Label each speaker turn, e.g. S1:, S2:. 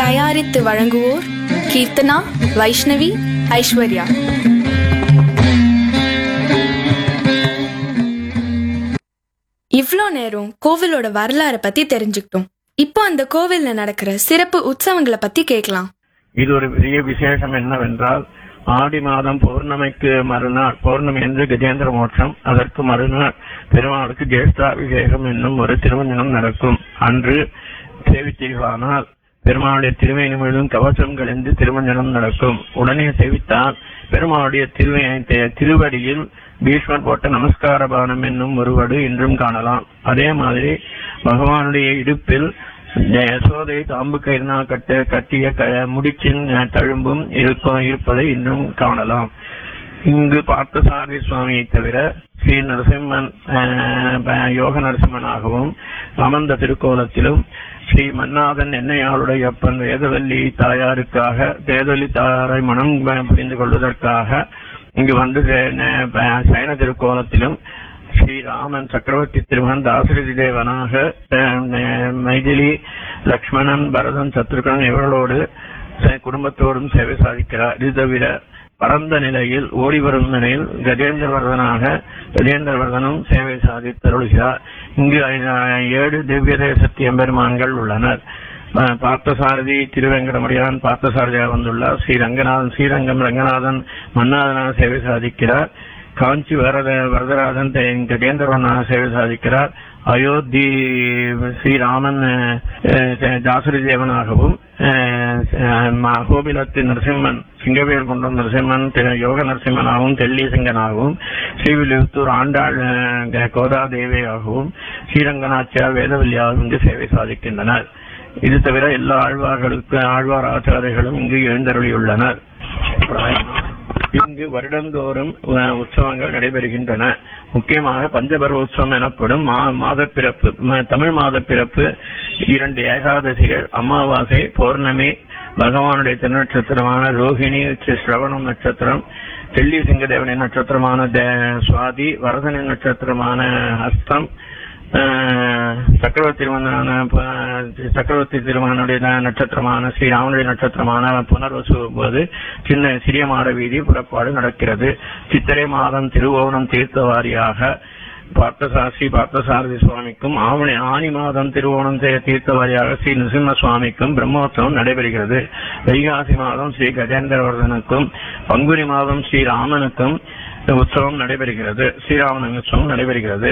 S1: தயாரித்து வழங்குவோர் கீர்த்தனா வைஷ்ணவி ஐஸ்வர்யா இவ்ளோ நேரம் கோவிலோட வரலாறை பத்தி தெரிஞ்சுக்கிட்டோம் இப்போ அந்த கோவில்ல நடக்கிற சிறப்பு உற்சவங்களை பத்தி கேட்கலாம்
S2: இது ஒரு பெரிய விசேஷம் என்னவென்றால் ஆடி மாதம் பௌர்ணமிக்கு மறுநாள் பௌர்ணமி என்று கஜேந்திர மோட்சம் அதற்கு மறுநாள் பெருமாளுக்கு ஜேஷ்டாபிஷேகம் என்னும் ஒரு திருமணம் நடக்கும் அன்று சேவித்தீர்களானால் பெருமாளுடைய திருவேணி முழுவதும் கவசம் கழிந்து திருமஞ்சனம் நடக்கும் உடனே சேவித்தால் பெருமாளுடைய திருவே தி- திருவடியில் பீஷ்மர் போட்ட நமஸ்கார பானம் என்னும் ஒரு வடு இன்றும் காணலாம் அதே மாதிரி பகவானுடைய இடுப்பில் யசோதை தாம்பு கயிறினால் கட்ட கட்டிய க- முடிச்சின் அஹ், தழும்பும் இருக்கும் இருப்பதை இன்னும் காணலாம் இங்கு பார்த்தசாரதி சுவாமியை தவிர ஸ்ரீ நரசிம்மன் அஹ், ப- யோக நரசிம்மனாகவும் அமர்ந்த திருக்கோலத்திலும் ஸ்ரீ மன்னாதன் என்னையாளுடைய அப்பன் வேதவல்லி தாயாருக்காக வேதவல்லி தாயாரை மனம் ப- புரிந்து கொள்வதற்காக இங்கு வந்து சே- ந- ப- சயன திருக்கோலத்திலும் ஸ்ரீராமன் சக்கரவர்த்தி திருமகன் தாசரதி தேவனாக அஹ், ந- மைதிலி லக்ஷ்மணன் பரதன் சத்ருகன் இவர்களோடு ச- குடும்பத்தோடும் சேவை சாதிக்கிறார் இது தவிர பரந்த நிலையில் ஓடி வரும் நிலையில் கஜேந்திரவர்தனாக கஜேந்திரவர்தனும் சேவை சாதித்தருள்கிறார் இங்கு ஐ- ஏழு திவ்ய தேசத்தி எம்பெருமான்கள் உள்ளனர் அஹ், பார்த்தசாரதி திருவேங்கடமுடியான் பார்த்தசாரதியாக வந்துள்ளார் ஸ்ரீ ரங்கநாதன் ஸ்ரீரங்கம் ரங்கநாதன் மன்னாதனாக சேவை சாதிக்கிறார் காஞ்சி வரத வரதராஜன் தெ- கஜேந்திரவனாக சேவை சாதிக்கிறார் அயோத்தி ஸ்ரீராமன் அஹ், அஹ், தாசரி தேவனாகவும் அஹ், அஹ், ம- கோபிலத்து நரசிம்மன் சிங்கவேல் கொண்ட நரசிம்மன் திரு- யோக நரசிம்மனாகவும் தெள்ளி சிங்கனாகவும் ஸ்ரீவில்லிபுத்தூர் ஆண்டாள் அஹ், கோதாதேவியாகவும் ஸ்ரீரங்கநாச்சியார் வேதவல்லியாகவும் இங்கு சேவை சாதிக்கின்றனர் இது தவிர எல்லா ஆழ்வார்களுக்கு ஆழ்வார் ஆச்சாரியர்களும் இங்கு எழுந்தருளியுள்ளனர் இங்கு வருடந்தோறும் அஹ், உற்சவங்கள் நடைபெறுகின்றன முக்கியமாக பஞ்சபர்வ உற்சவம் எனப்படும் மா- மாதப்பிறப்பு ம- தமிழ் மாதப்பிறப்பு இரண்டு ஏகாதசிகள் அமாவாசை பௌர்ணமி பகவானுடைய திருநட்சத்திரமான ரோஹிணி சி- சிரவணம் நட்சத்திரம் தெள்ளி சிங்கதேவனின் நட்சத்திரமான தே- சுவாதி வரதனின் நட்சத்திரமான ஹஸ்தம் ஆஹ், சக்கரவர்த்தி திருமணமான ப- சக்கரவர்த்தி திருமகனுடைய ந- நட்சத்திரமான ஸ்ரீராமனுடைய நட்சத்திரமான புனர்வசு போது சின்ன சிறிய மாட வீதி புறப்பாடு நடக்கிறது சித்திரை மாதம் திருவோணம் தீர்த்தவாரியாக பார்த்தசாஸ்ரீ பார்த்தசாரதி சுவாமிக்கும் ஆவணி ஆனி மாதம் திருவோணம் தீ- தீர்த்தவாரியாக ஸ்ரீ நரசிம்ம சுவாமிக்கும் பிரம்மோற்சவம் நடைபெறுகிறது வைகாசி மாதம் ஸ்ரீ கஜேந்திரவர்தனுக்கும் பங்குனி மாதம் ஸ்ரீராமனுக்கும் உற்சவம் நடைபெறுகிறது ஸ்ரீராமன் உற்சவம் நடைபெறுகிறது